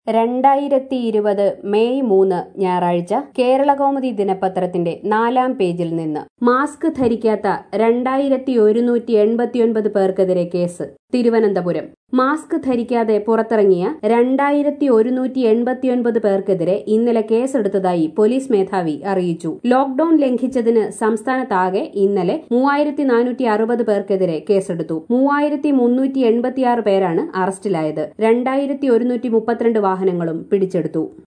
രണ്ടായിരത്തി ഇരുപത് മെയ് മൂന്ന് ഞായറാഴ്ച കേരളകൗമുദി ദിനപത്രത്തിന്റെ നാലാം പേജിൽ നിന്ന് മാസ്ക് ധരിക്കാത്ത രണ്ടായിരത്തി ഒരുന്നൂറ്റി എൺപത്തിയൊൻപത് പേർക്കെതിരെ കേസ് തിരുവനന്തപുരം മാസ്ക് ധരിക്കാതെ പുറത്തിറങ്ങിയ രണ്ടായിരത്തി ഒരുന്നൂറ്റി എൺപത്തിയൊൻപത് പേർക്കെതിരെ ഇന്നലെ കേസെടുത്തതായി പോലീസ് മേധാവി അറിയിച്ചു ലോക്ഡൌൺ ലംഘിച്ചതിന് സംസ്ഥാനത്താകെ ഇന്നലെ മൂവായിരത്തി നാനൂറ്റി അറുപത് പേർക്കെതിരെ കേസെടുത്തു മൂവായിരത്തി മുന്നൂറ്റി എൺപത്തിയാറ് പേരാണ് അറസ്റ്റിലായത് രണ്ടായിരത്തി ഒരുന്നൂറ്റി മുപ്പത്തിരണ്ട് വാഹനങ്ങളും പിടിച്ചെടുത്തു